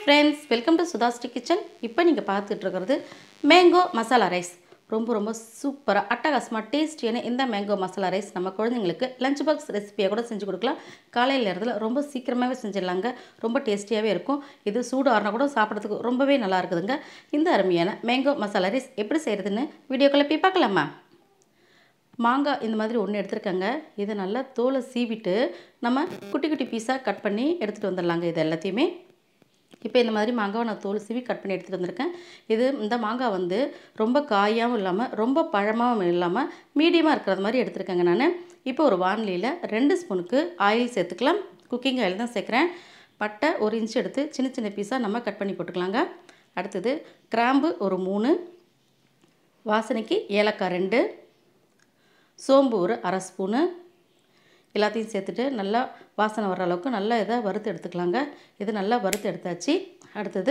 friends welcome to சுதாஸ்டி kitchen இப்போ நீங்கள் பார்த்துட்டு இருக்கிறது மேங்கோ மசாலா ரைஸ் ரொம்ப ரொம்ப சூப்பராக அட்டகாசமாக டேஸ்டியான இந்த மேங்கோ மசாலா ரைஸ் நம்ம குழந்தைங்களுக்கு லஞ்ச் பாக்ஸ் ரெசிபியாக கூட செஞ்சு கொடுக்கலாம் காலையில் நேரத்தில் ரொம்ப சீக்கிரமாகவே செஞ்சிடலாங்க ரொம்ப டேஸ்டியாகவே இருக்கும் இது சூடு ஆறினா கூட சாப்பிட்றதுக்கு ரொம்பவே நல்லா இருக்குதுங்க இந்த அருமையான மேங்கோ மசாலா ரைஸ் எப்படி செய்கிறதுன்னு வீடியோக்குள்ளே போய் பார்க்கலாமா மாங்காய் இந்த மாதிரி ஒன்று எடுத்துருக்கேங்க இதை நல்லா தோலை சீவிட்டு நம்ம குட்டி குட்டி பீஸாக கட் பண்ணி எடுத்துகிட்டு வந்துடலாங்க இது எல்லாத்தையுமே இப்போ இந்த மாதிரி மாங்காவை நான் தோல் சீவி கட் பண்ணி எடுத்துகிட்டு வந்திருக்கேன் இது இந்த மாங்காய் வந்து ரொம்ப காயாகவும் இல்லாமல் ரொம்ப பழமாகவும் இல்லாமல் மீடியமாக இருக்கிறது மாதிரி எடுத்துருக்கேங்க நான் இப்போ ஒரு வானிலையில் ரெண்டு ஸ்பூனுக்கு ஆயில் சேர்த்துக்கலாம் குக்கிங் ஆயில் தான் சேர்க்குறேன் பட்டை ஒரு இன்ச் எடுத்து சின்ன சின்ன பீஸாக நம்ம கட் பண்ணி போட்டுக்கலாங்க அடுத்தது கிராம்பு ஒரு மூணு வாசனைக்கு ஏலக்காய் ரெண்டு சோம்பு ஒரு அரை ஸ்பூனு எல்லாத்தையும் சேர்த்துட்டு நல்லா வாசனை வர அளவுக்கு நல்லா இதை வறுத்து எடுத்துக்கலாங்க இது நல்லா வறுத்து எடுத்தாச்சு அடுத்தது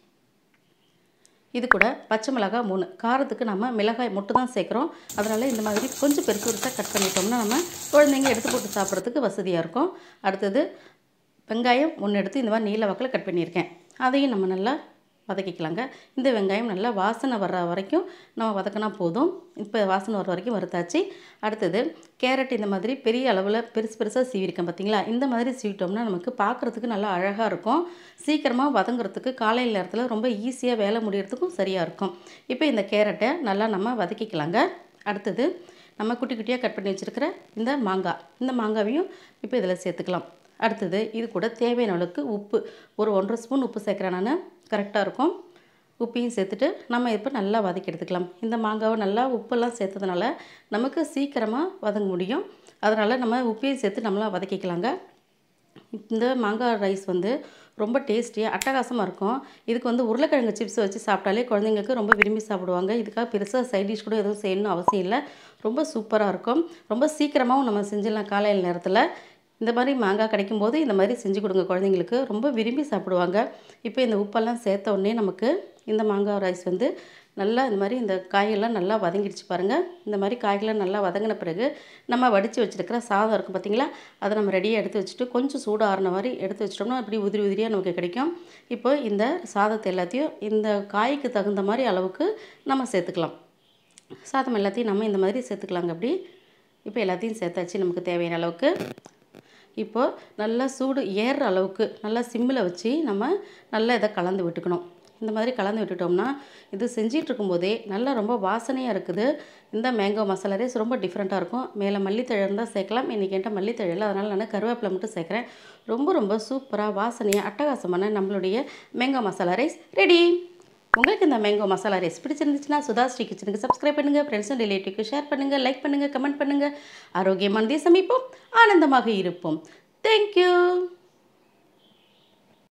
இது கூட பச்சை மிளகாய் மூணு காரத்துக்கு நம்ம மிளகாய் மட்டும் தான் சேர்க்குறோம் அதனால் இந்த மாதிரி கொஞ்சம் பெருசு பெருசாக கட் பண்ணிட்டோம்னா நம்ம குழந்தைங்க எடுத்து போட்டு சாப்பிட்றதுக்கு வசதியாக இருக்கும் அடுத்தது வெங்காயம் ஒன்று எடுத்து இந்த மாதிரி நீல வாக்கில் கட் பண்ணியிருக்கேன் அதையும் நம்ம நல்லா வதக்கிக்கலாங்க இந்த வெங்காயம் நல்லா வாசனை வர்ற வரைக்கும் நம்ம வதக்கினா போதும் இப்போ வாசனை வர வரைக்கும் வறுத்தாச்சு அடுத்தது கேரட் இந்த மாதிரி பெரிய அளவில் பெருசு பெருசாக சீவிருக்கேன் பார்த்தீங்களா இந்த மாதிரி சீவிட்டோம்னா நமக்கு பார்க்குறதுக்கு நல்லா அழகாக இருக்கும் சீக்கிரமாக வதங்குறதுக்கு காலையில் நேரத்தில் ரொம்ப ஈஸியாக வேலை முடியறதுக்கும் சரியாக இருக்கும் இப்போ இந்த கேரட்டை நல்லா நம்ம வதக்கிக்கலாங்க அடுத்தது நம்ம குட்டி குட்டியாக கட் பண்ணி வச்சுருக்கிற இந்த மாங்காய் இந்த மாங்காவையும் இப்போ இதில் சேர்த்துக்கலாம் அடுத்தது இது கூட தேவையான அளவுக்கு உப்பு ஒரு ஒன்றரை ஸ்பூன் உப்பு சேர்க்குறேன் நான் கரெக்டாக இருக்கும் உப்பையும் சேர்த்துட்டு நம்ம இப்போ நல்லா வதக்கி எடுத்துக்கலாம் இந்த மாங்காவை நல்லா உப்பெல்லாம் சேர்த்ததுனால நமக்கு சீக்கிரமாக வதங்க முடியும் அதனால் நம்ம உப்பையும் சேர்த்து நம்மளாம் வதக்கிக்கலாங்க இந்த மாங்காய் ரைஸ் வந்து ரொம்ப டேஸ்டியாக அட்டகாசமாக இருக்கும் இதுக்கு வந்து உருளைக்கிழங்கு சிப்ஸ் வச்சு சாப்பிட்டாலே குழந்தைங்களுக்கு ரொம்ப விரும்பி சாப்பிடுவாங்க இதுக்காக பெருசாக சைட் டிஷ் கூட எதுவும் செய்யணும்னு அவசியம் இல்லை ரொம்ப சூப்பராக இருக்கும் ரொம்ப சீக்கிரமாகவும் நம்ம செஞ்சிடலாம் காலையில் நேரத்தில் இந்த மாதிரி மாங்காய் கிடைக்கும்போது இந்த மாதிரி செஞ்சு கொடுங்க குழந்தைங்களுக்கு ரொம்ப விரும்பி சாப்பிடுவாங்க இப்போ இந்த உப்பெல்லாம் சேர்த்த உடனே நமக்கு இந்த மாங்காய் ரைஸ் வந்து நல்லா இந்த மாதிரி இந்த காயெல்லாம் நல்லா வதங்கிடுச்சு பாருங்கள் இந்த மாதிரி காய்கள்லாம் நல்லா வதங்கின பிறகு நம்ம வடித்து வச்சுருக்கிற சாதம் இருக்குது பார்த்திங்களா அதை நம்ம ரெடியாக எடுத்து வச்சுட்டு கொஞ்சம் சூடு ஆறின மாதிரி எடுத்து வச்சிட்டோம்னா அப்படி உதிரி உதிரியாக நமக்கு கிடைக்கும் இப்போ இந்த சாதத்தை எல்லாத்தையும் இந்த காய்க்கு தகுந்த மாதிரி அளவுக்கு நம்ம சேர்த்துக்கலாம் சாதம் எல்லாத்தையும் நம்ம இந்த மாதிரி சேர்த்துக்கலாங்க அப்படி இப்போ எல்லாத்தையும் சேர்த்தாச்சு நமக்கு தேவையான அளவுக்கு இப்போது நல்லா சூடு ஏறுற அளவுக்கு நல்லா சிம்மில் வச்சு நம்ம நல்லா இதை கலந்து விட்டுக்கணும் இந்த மாதிரி கலந்து விட்டுட்டோம்னா இது செஞ்சிட்டு இருக்கும்போதே நல்லா ரொம்ப வாசனையாக இருக்குது இந்த மேங்கோ மசாலா ரைஸ் ரொம்ப டிஃப்ரெண்ட்டாக இருக்கும் மேலே மல்லித்தழை இருந்தால் சேர்க்கலாம் இன்றைக்கி என்கிட்ட மல்லித்தழை இல்லை அதனால் நான் கருவேப்பிலை மட்டும் சேர்க்குறேன் ரொம்ப ரொம்ப சூப்பராக வாசனையாக அட்டகாசமான நம்மளுடைய மேங்கோ மசாலா ரைஸ் ரெடி உங்களுக்கு இந்த மேங்கோ மசாலா ரைஸ் பிடிச்சிருந்துச்சுன்னா சுதா ஸ்ரீ கிச்சனுக்கு சப்ஸ்கிரைப் பண்ணுங்கள் ஃப்ரெண்ட்ஸ் அண்ட் ரிலேட்டிவ்க்கு ஷேர் பண்ணுங்கள் லைக் பண்ணுங்கள் கமெண்ட் பண்ணுங்கள் ஆரோக்கியமானதே சமைப்போம் ஆனந்தமாக இருப்போம் தேங்க்யூ